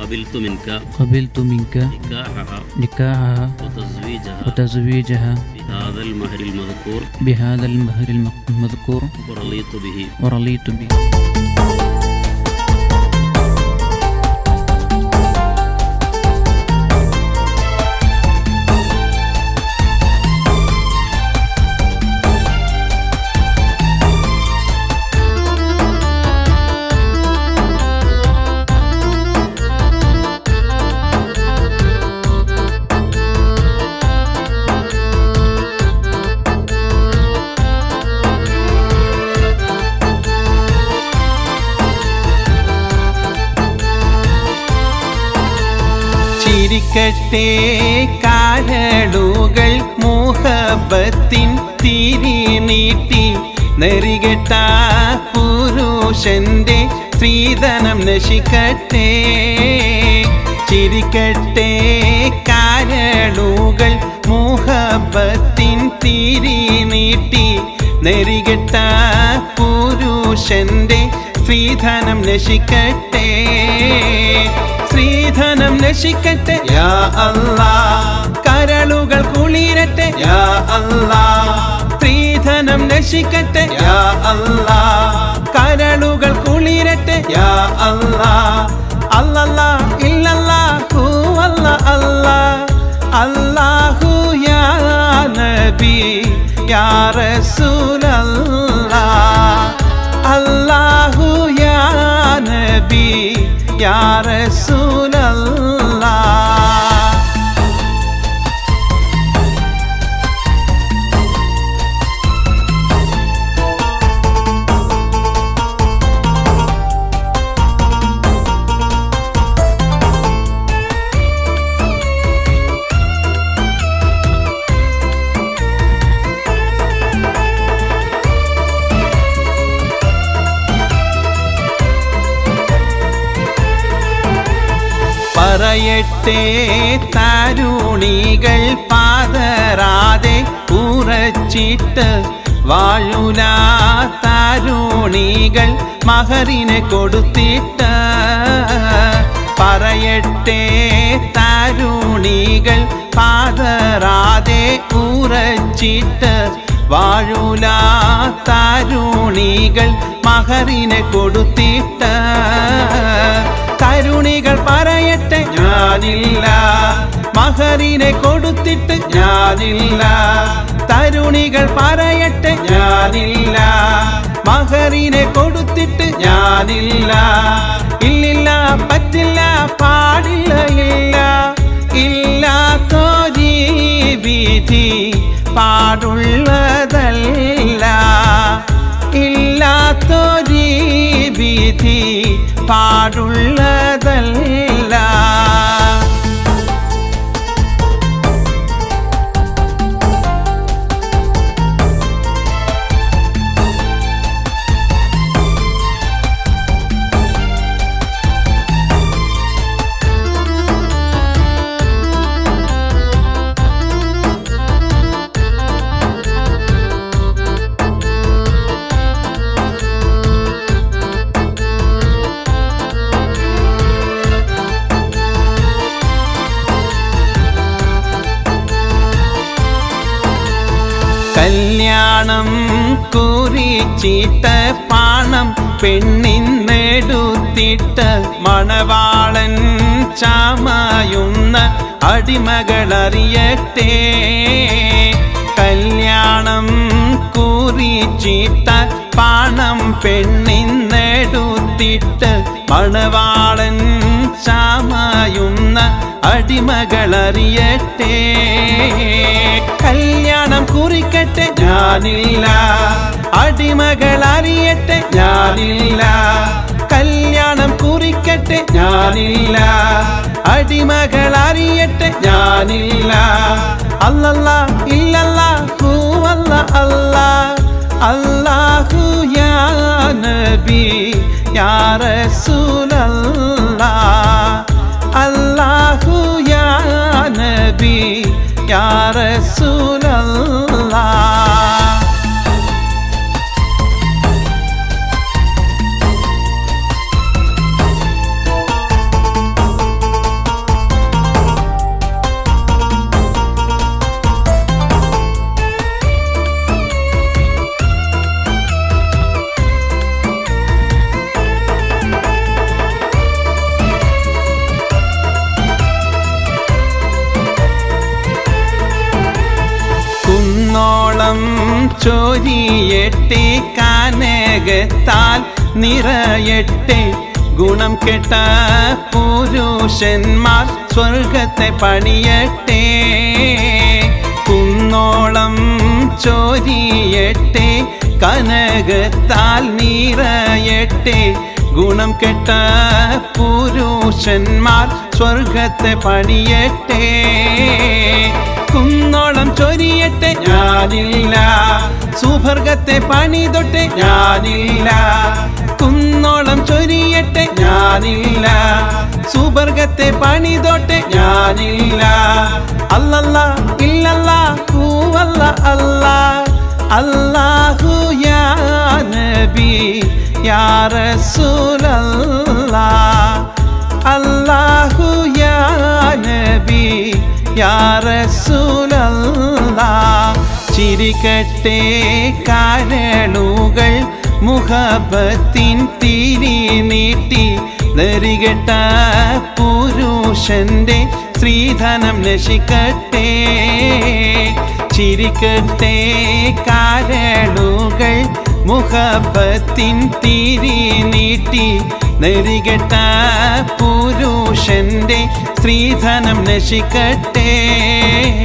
قبلت منك قبلت منك نكاحها نكاحها وتزويجها وتزويجها بهذا المهر المذكور بهذا المهر الم- المذكور ورضيت به ورضيت به ചിരിക്കട്ടെ കാരളുകൾ മോഹബത്തിൻ തിരി നീട്ടി നെറികെട്ട പുരുഷന്റെ സ്ത്രീധനം നശിക്കട്ടെ ചിരിക്കട്ടെ കാരളുകൾ മോഹബത്തിൻ തിരി നീട്ടി നെറികെട്ട പുരുഷന്റെ സ്ത്രീധനം നശിക്കട്ടെ സ്ത്രീധനം നശിക്കട്ടെ യാ അല്ലാ കരളുകൾ കുളിരട്ടെ യാ അല്ലാ സ്ത്രീധനം നശിക്കട്ടെ യാ അല്ലാ കരളുകൾ കുളിരട്ടെ യാ അല്ലാ അല്ലല്ലാ ഇല്ലല്ലാ ഹൂ അല്ല അല്ലാ അല്ലാഹു യാ നബി യാ റസൂലല്ലാ അല്ലാഹു യാ നബി യാ റസൂലല്ലാ പറയട്ടെ തരുണികൾ പാതരാതെ ഉറച്ചിട്ട് വാഴുല തരുണികൾ മഹറിനെ കൊടുത്തിട്ട് പറയട്ടെ തരുണികൾ പാതരാതെ ഉറച്ചിട്ട് വാഴുല തരുണികൾ മഹറിനെ കൊടുത്തിട്ട് തരുണികൾ പറയട്ടെ ഞാനില്ല മഹറിനെ കൊടുത്തിട്ട് ഞാനില്ല തരുണികൾ പറയട്ടെ ഞാനില്ല മഹറിനെ കൊടുത്തിട്ട് ഞാനില്ല ഇല്ലില്ല പറ്റില്ല പാടില്ല ഇല്ല ഇല്ലാത്തൊരീ വിധി പാടുള്ളതല്ല ഇല്ലാത്തൊരീ വിധി പാടുള്ളതല്ല കല്യാണം കുറിച്ചിട്ട് പാണം പെണ്ണിന്നെടുത്തിട്ട് മണവാളൻ ചാമയുന്ന അടിമകളറിയട്ടെ കല്യാണം കുറിച്ചിട്ട് പാണം പെണ്ണിന്നെടുത്തിട്ട് മണവാളൻ ചാമയുന്ന അടിമകളറിയട്ടെ കല്യാണം കുറിക്കട്ടെ ഞാനില്ല അടിമകൾ അറിയട്ടെ ഞാനില്ല കല്യാണം കുറിക്കട്ടെ ഞാനില്ല അടിമകൾ അറിയട്ടെ ഞാനില്ല അല്ലല്ല ഇല്ലല്ല ഹൂ അല്ല അല്ലാ അല്ലാഹു യാ നബി യാ റസൂലല്ലാ അല്ലാഹു യാ നബി യാ റസൂലല്ലാ ചൊരിയട്ടെ കാനകത്താൽ നിറയട്ടെ ഗുണം കെട്ട പുരുഷന്മാർ സ്വർഗത്തെ പണിയട്ടെ കുന്നോളം ചോരിയട്ടെ കനകത്താൽ നിറയട്ടെ ഗുണം കെട്ട പുരുഷന്മാർ സ്വർഗത്തെ പണിയട്ടെ കുന്നോളം ചൊരിയട്ടെ ഞാനില്ല സുഭർഗത്തെ പണിതൊട്ടെ ഞാനില്ല കുന്നോളം ചൊരിയട്ടെ ഞാനില്ല സുബർഗത്തെ പണിതൊട്ടെ ഞാനില്ല അല്ലല്ല ഇല്ലല്ല ഹൂവല്ല അല്ലാ അല്ലാഹു യാ നബി യാ റസൂലല്ലാ അല്ലാഹു യാ നബി യാ റസൂലല്ലാ ചിരിക്കട്ടെ കാരണുകൾ മുഖബത്തിൻ തിരി നീട്ടി നെറികെട്ട പുരുഷന്റെ ശ്രീധനം നശിക്കട്ടെ ചിരിക്കട്ടെ കാരണുകൾ മുഖബത്തിൻ തിരി നീട്ടി നെറികെട്ട പുരുഷന്റെ സ്ത്രീധനം നശിക്കട്ടെ